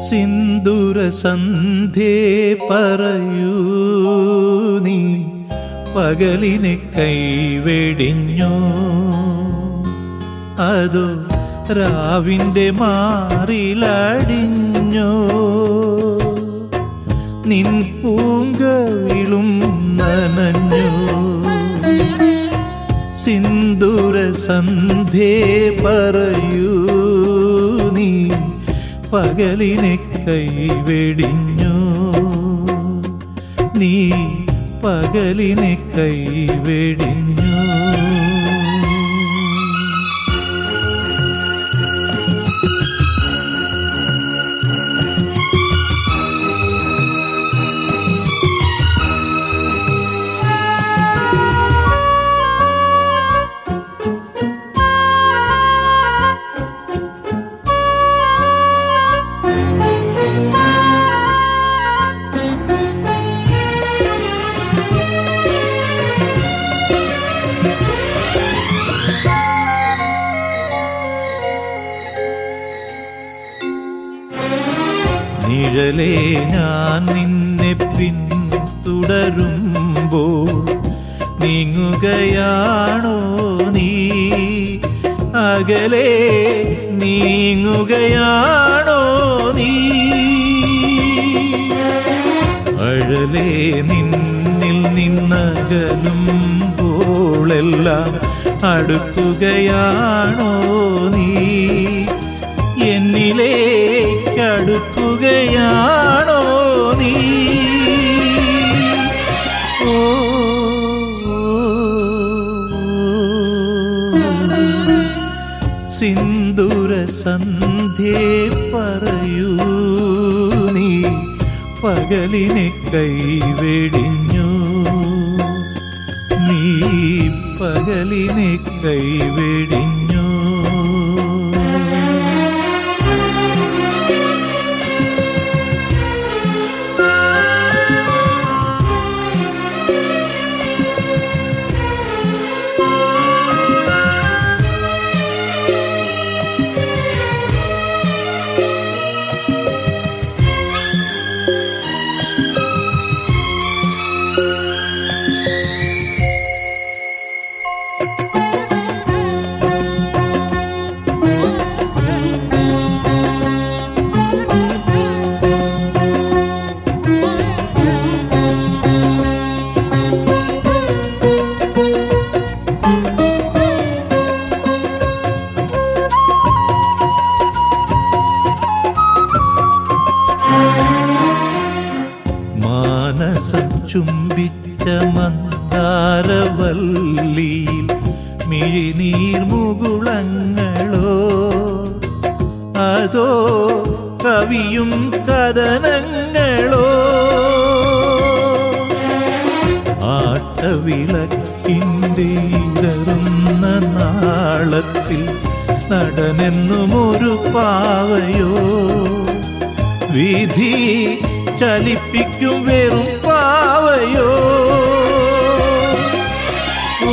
സിന്ദൂര സന്ധ്യേ പറയൂ നീ പകലിനെ കൈവെടിഞ്ഞോ അതോ രാവിൻ്റെ മാറിലടിഞ്ഞോ നിൻ പൂങ്കവിളും നനഞ്ഞോ സിന്ദൂര സന്ധ്യേ പറയൂ നീ പകലിനെ കൈവെടിഞ്ഞോ നീ പകലിനെ കൈവെടിഞ്ഞോ നിഴലേ ഞാൻ നിന്നെ പിന്തുടരുമ്പോൾ നീങ്ങുകയാണോ നീ അകലെ നീങ്ങുകയാണോ നീ അഴലേ നിന്നിൽ നിന്നകലുമ്പോളെല്ലാം അടുക്കുകയാണോ നീ എന്നിലേക്കടുക്കുകയാണോ നീ ഓ സിന്ദൂര സന്ധ്യേ പറയൂ നീ പകലിനെ കൈവെടിഞ്ഞു നീ പകലിനെ കൈവെടിഞ്ഞു മാനസം ചുംബിച്ച മന്ദാരവല്ലിയിൽ മിഴിനീർ മുകുളങ്ങളോ അതോ കവിയും കഥനങ്ങളോ ആട്ടവിളക്കിൻ്റെ ഇടറുന്ന നാളത്തിൽ നടനെന്നും ഒരു പാവയോ വിധി ചലിപ്പിക്കും വെറും പാവയോ ഓ,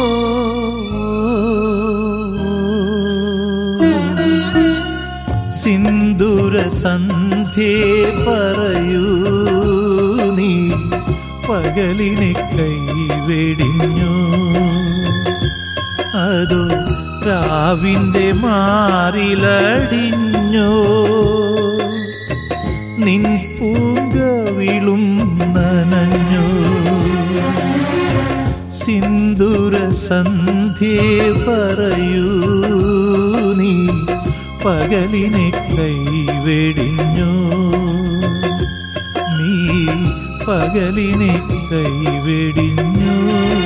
സിന്ദൂര സന്ധ്യേ പറയൂ നീ പകലിനെ കൈവെടിഞ്ഞോ അതോ രാവിൻ്റെ മാറിലടിഞ്ഞോ നിൻ പൂങ്കവിളും നനഞ്ഞോ സിന്ദൂര സന്ധ്യേ പറയൂ നീ പകലിനെ കൈവെടിഞ്ഞോ നീ പകലിനെ കൈവെടിഞ്ഞോ